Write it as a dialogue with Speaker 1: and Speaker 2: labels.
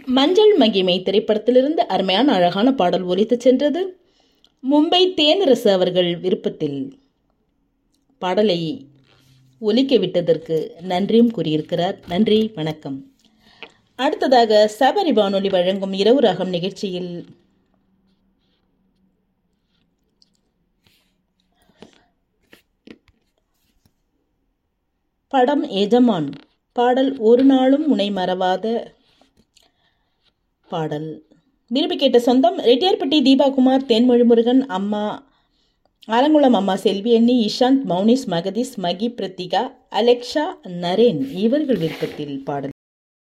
Speaker 1: மஞ்சள் மகிமை திரைப்படத்திலிருந்து அருமையான அழகான பாடல் ஒலித்துச் சென்றது மும்பை தேனரசு அவர்கள் விருப்பத்தில் பாடலை ஒலிக்க விட்டதற்கு நன்றியும் கூறியிருக்கிறார் நன்றி வணக்கம் அடுத்ததாக சபரி வானொலி வழங்கும் இரவு ராகம் நிகழ்ச்சியில் படம் எஜமான் பாடல் ஒரு நாளும் உனை மறவாத பாடல் விரும்பி கேட்ட சொந்தம் ரெட்டியார்பட்டி தீபாகுமார் தேன்மொழி முருகன் அம்மா ஆலங்குளம் அம்மா செல்வி அண்ணி இஷாந்த் மௌனிஸ் மகதீஸ் மகி பிரத்திகா அலெக்ஷா நரேன் இவர்கள் விருப்பத்தில் பாடல்